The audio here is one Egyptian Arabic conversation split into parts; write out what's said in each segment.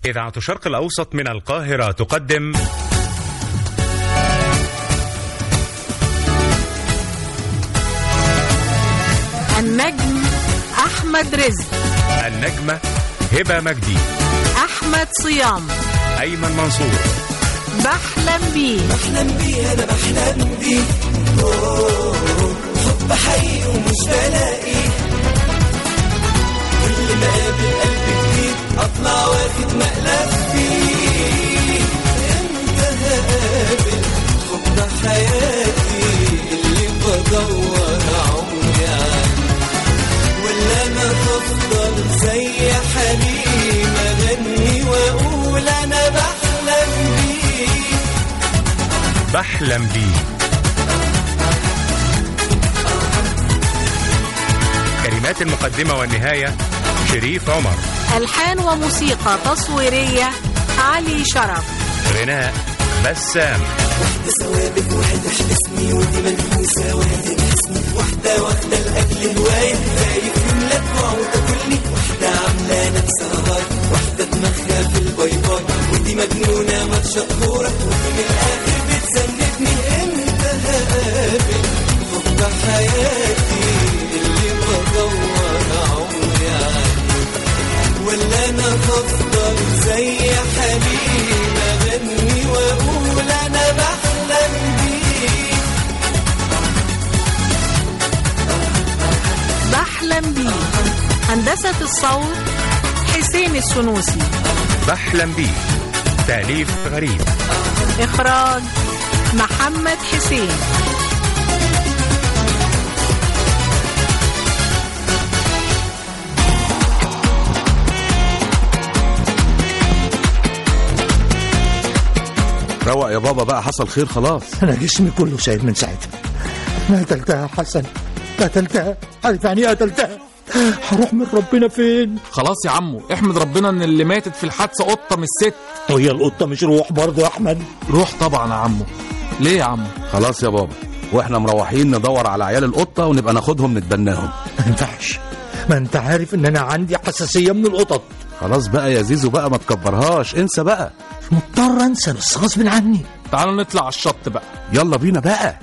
إذاعة الشرق الأوسط من القاهرة تقدم النجم أحمد رزق النجمة هبة مجدي أحمد صيام أيمن منصور بحلم بيه بحلم بيه انا بحلم بيه أوه، حب حي ومش بلاقي كل ما اقابل قلب جديد اطلع واخد مقلب فيه امتى هقابل حب حياتي اللي بدور عمري عنه ولا انا هفضل زي حليم اغني واقول انا بحلم بيه بحلم بيه كلمات المقدمة والنهاية شريف عمر ألحان وموسيقى تصويرية علي شرف غناء بسام واحدة ثوابت واحد اسمي ودي ملموسة واحدة اسمي واحدة واخدة الأكل هواية خايف يملك وتاكلني واحدة عاملة نفسها هاي واحدة دماغها في الباي باي ودي مجنونة ما تشطورة ودي من الآخر بتسندني امتى هقابل حب حياتي اللي بدور عمري عنه ولا انا هفضل زي حليم اغني واقول انا بحلم بيه بحلم بيه هندسة الصوت حسين السنوسي بحلم بيه تأليف غريب إخراج محمد حسين روق يا بابا بقى حصل خير خلاص انا جسمي كله سايب من ساعتها انا قتلتها يا حسن قتلتها عارف يعني ايه قتلتها هروح من ربنا فين خلاص يا عمو احمد ربنا ان اللي ماتت في الحادثه قطه مش ست وهي القطه مش روح برضه يا احمد روح طبعا يا عمو ليه يا عمو خلاص يا بابا واحنا مروحين ندور على عيال القطه ونبقى ناخدهم نتبناهم ما ينفعش ما انت عارف ان انا عندي حساسيه من القطط خلاص بقى يا زيزو بقى ما تكبرهاش انسى بقى مضطر انسى بس غصب عني تعالوا نطلع على الشط بقى يلا بينا بقى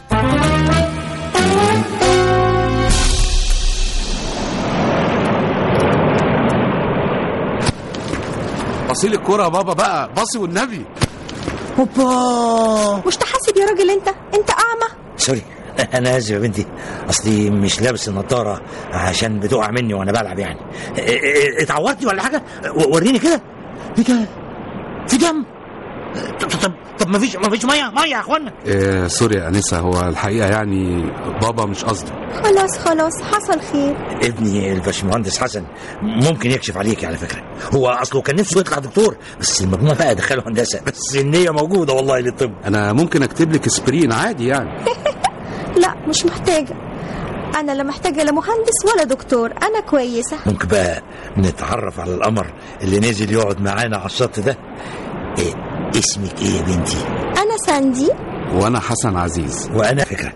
بصيل الكرة يا بابا بقى بصي والنبي هوبا مش تحاسب يا راجل انت انت اعمى سوري انا اسف يا بنتي اصلي مش لابس النضاره عشان بتقع مني وانا بلعب يعني ا- ا- اتعورتي ولا حاجه و- وريني كده ايه ده في دم طب طب طب ما فيش ما فيش ميه ميه يا اخوانا إيه سوري يا انسه هو الحقيقه يعني بابا مش قصده خلاص خلاص حصل خير ابني الباشمهندس حسن ممكن يكشف عليك على فكره هو اصله كان نفسه يطلع دكتور بس المجموع بقى دخله هندسه بس النيه موجوده والله للطب انا ممكن اكتب لك اسبرين عادي يعني لا مش محتاجة أنا لا محتاجة لا مهندس ولا دكتور أنا كويسة ممكن بقى نتعرف على القمر اللي نزل يقعد معانا على الشط ده إيه اسمك ايه يا بنتي أنا ساندي وانا حسن عزيز وانا فكره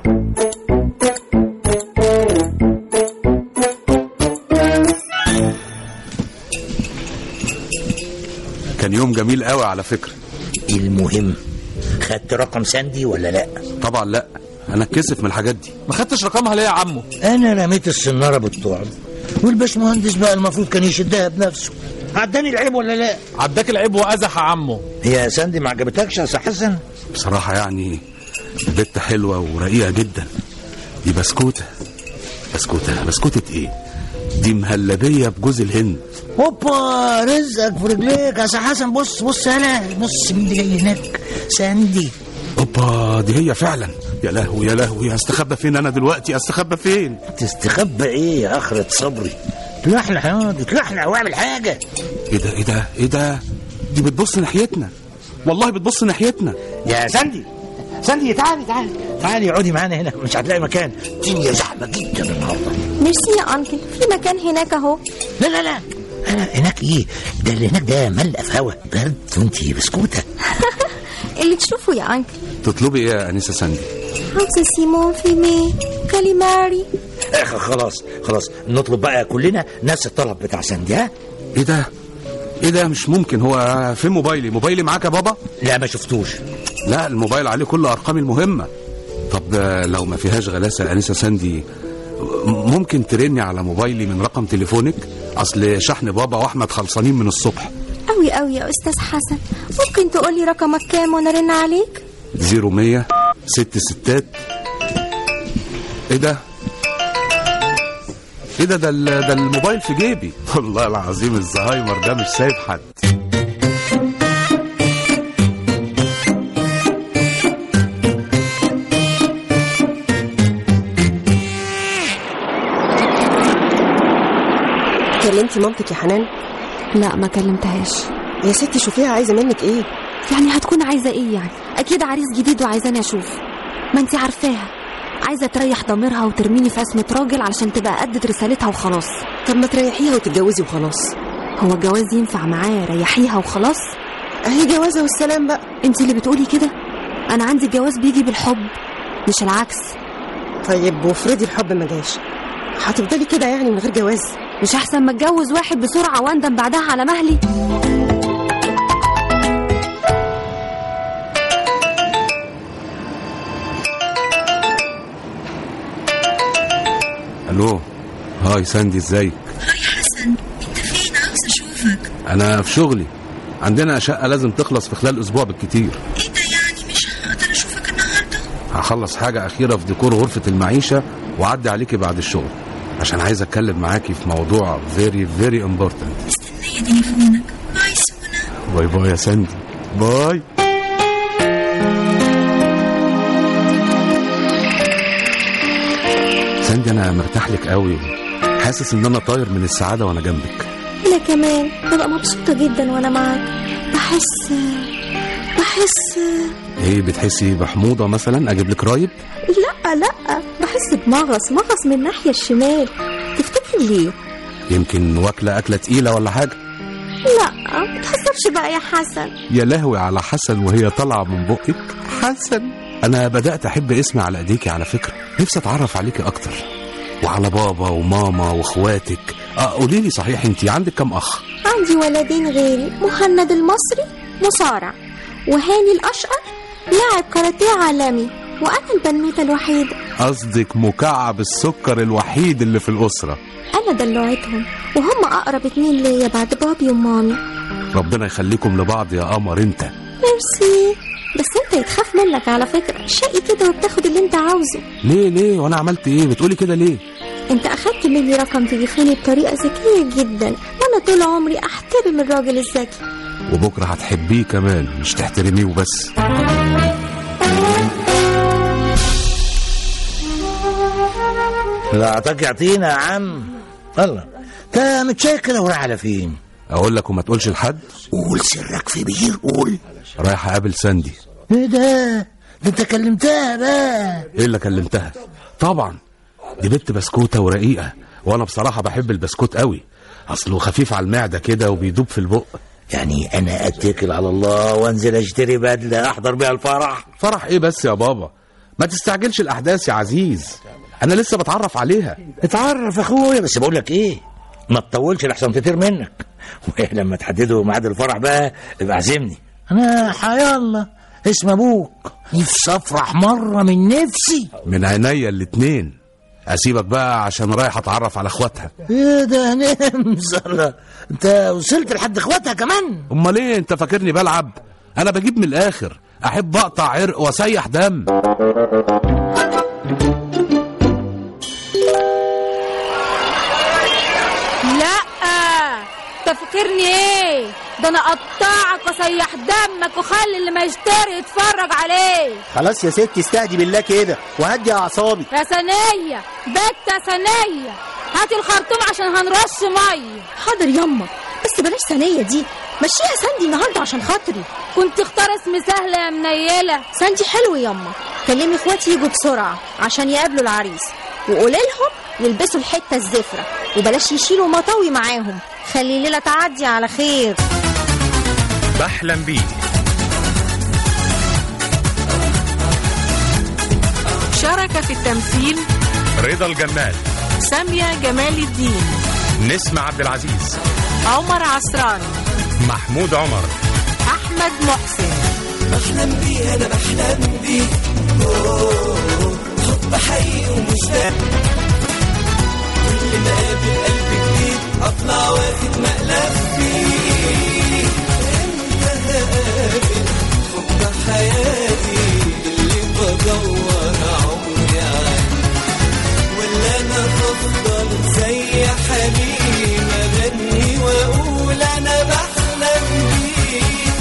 كان يوم جميل قوي على فكره المهم خدت رقم ساندي ولا لا طبعا لا انا اتكسف من الحاجات دي ما خدتش رقمها ليه يا عمو انا رميت السناره بالطعم والباشمهندس بقى المفروض كان يشدها بنفسه عداني العيب ولا لا عداك العيب وازح يا عمو هي ساندي ما عجبتكش يا أستاذ حسن بصراحه يعني البت حلوه ورقيقه جدا دي بسكوته بسكوته بسكوته ايه دي مهلبيه بجوز الهند هوبا رزقك في رجليك يا أستاذ حسن بص بص هلا بص مين اللي جاي هناك ساندي اوبا دي هي فعلا يا لهوي يا لهوي هستخبى فين انا دلوقتي استخبى فين تستخبى ايه يا اخرة صبري تلحلح يا دي تلحلح واعمل حاجه ايه ده ايه ده ايه ده دي بتبص ناحيتنا والله بتبص ناحيتنا يا ساندي ساندي تعالي تعالي تعالي اقعدي معانا هنا مش هتلاقي مكان الدنيا زحمه جدا النهارده ميرسي يا أنكل في مكان هناك أهو لا لا لا أنا هناك ايه ده اللي هناك ده ملقى في هوا برد وانتي بسكوته اللي تشوفه يا أنكل تطلبي ايه يا انسه ساندي حوسي سيمون فيمي كاليماري اخ خلاص خلاص نطلب بقى كلنا نفس الطلب بتاع ساندي ها ايه ده ايه ده مش ممكن هو فين موبايلي موبايلي معاك يا بابا لا ما شفتوش لا الموبايل عليه كل ارقامي المهمه طب آه، لو ما فيهاش غلاسه يا انسه ساندي م- ممكن ترني على موبايلي من رقم تليفونك اصل شحن بابا واحمد خلصانين من الصبح قوي قوي يا استاذ حسن ممكن تقولي رقمك كام وانا ارن عليك زيرو مية ست ستات ايه ده ايه ده ده, ال- ده الموبايل في جيبي والله العظيم الزهايمر ده مش سايب حد كلمتي مامتك يا حنان لا ما كلمتهاش يا ستي شوفيها عايزه منك ايه يعني هتكون عايزه ايه يعني اكيد عريس جديد وعايزاني اشوف ما انت عارفاها عايزه تريح ضميرها وترميني في اسمة راجل علشان تبقى أدت رسالتها وخلاص طب ما تريحيها وتتجوزي وخلاص هو الجواز ينفع معاه ريحيها وخلاص اهي جوازه والسلام بقى انت اللي بتقولي كده انا عندي الجواز بيجي بالحب مش العكس طيب وافرضي الحب ما جاش هتفضلي كده يعني من غير جواز مش احسن ما اتجوز واحد بسرعه واندم بعدها على مهلي الو هاي ساندي ازيك هاي حسن انت فين عاوز اشوفك انا في شغلي عندنا شقه لازم تخلص في خلال اسبوع بالكتير ايه ده يعني مش هقدر اشوفك النهارده هخلص حاجه اخيره في ديكور غرفه المعيشه واعدي عليكي بعد الشغل عشان عايز اتكلم معاكي في موضوع فيري فيري امبورتنت مستنيه تليفونك باي سونا باي باي يا ساندي باي ساندي انا مرتاح لك قوي حاسس ان انا طاير من السعاده وانا جنبك انا كمان ببقى مبسوطه جدا وانا معاك بحس بحس ايه بتحسي بحموضه مثلا اجيب لك رايب لا لا بحس بمغص مغص من الناحيه الشمال تفتكر ليه يمكن واكله اكله تقيله ولا حاجه لا ما تحسبش بقى يا حسن يا لهوي على حسن وهي طالعه من بقك حسن انا بدات احب اسمي على ايديكي على فكره نفسي اتعرف عليكي اكتر وعلى بابا وماما واخواتك اه قولي لي صحيح انت عندك كم اخ عندي ولدين غيري مهند المصري مصارع وهاني الاشقر لاعب كاراتيه عالمي وانا البنوته الوحيده قصدك مكعب السكر الوحيد اللي في الاسره انا دلوعتهم وهم اقرب اتنين ليا بعد بابي ومامي ربنا يخليكم لبعض يا قمر انت ميرسي بس انت يتخاف منك على فكره شقي كده وبتاخد اللي انت عاوزه ليه ليه وانا عملت ايه بتقولي كده ليه انت اخدت مني رقم تليفوني بطريقه ذكيه جدا وانا طول عمري احترم الراجل الذكي وبكره هتحبيه كمان مش تحترميه وبس لا اعطاك يعطينا يا عم الله انت متشيك كده ورايح على فين اقول لك وما تقولش لحد قول سرك في بير قول رايح اقابل ساندي ايه ده ده انت كلمتها بقى ايه اللي كلمتها طبعا دي بنت بسكوته ورقيقه وانا بصراحه بحب البسكوت قوي اصله خفيف على المعده كده وبيدوب في البق يعني انا اتكل على الله وانزل اشتري بدله احضر بيها الفرح فرح ايه بس يا بابا ما تستعجلش الاحداث يا عزيز انا لسه بتعرف عليها اتعرف يا اخويا بس بقول لك ايه ما تطولش لحسن تطير منك ولما تحددوا ميعاد الفرح بقى ابقى اعزمني انا حيالله اسم ابوك نفسي افرح مره من نفسي من عينيا الاتنين اسيبك بقى عشان رايح اتعرف على اخواتها ايه ده نمزر انت وصلت لحد اخواتها كمان امال ايه انت فاكرني بلعب انا بجيب من الاخر احب اقطع عرق واسيح دم لا تفكرني ايه ده انا اقطعك واسيح دمك وخلي اللي ما يشتري يتفرج عليه خلاص يا ستي استهدي بالله كده وهدي اعصابي يا ثانية بت ثانية هاتي الخرطوم عشان هنرش مية حاضر يما بس بلاش ثانيه دي مشيها ساندي النهارده عشان خاطري كنت اختار اسم سهل يا منيلة ساندي حلو يما كلمي اخواتي يجوا بسرعه عشان يقابلوا العريس وقولي لهم يلبسوا الحته الزفره وبلاش يشيلوا مطاوي معاهم خلي الليله تعدي على خير بحلم بيه شارك في التمثيل رضا الجمال سامية جمال الدين نسمة عبد العزيز عمر عصران محمود عمر أحمد محسن بحلم بيه انا بحلم بيه أوه، حب حقيقي ومشتاق كل ما اقابل قلب جديد اطلع واخد مقلب فيه امتى هقابل حب حياتي اللي بدور عمري عليه ولا انا هفضل زي حليم اغني واقول انا بحلم بيه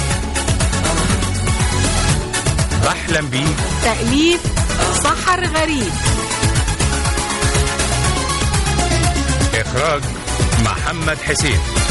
بحلم بيه تأليف سحر غريب إخراج محمد حسين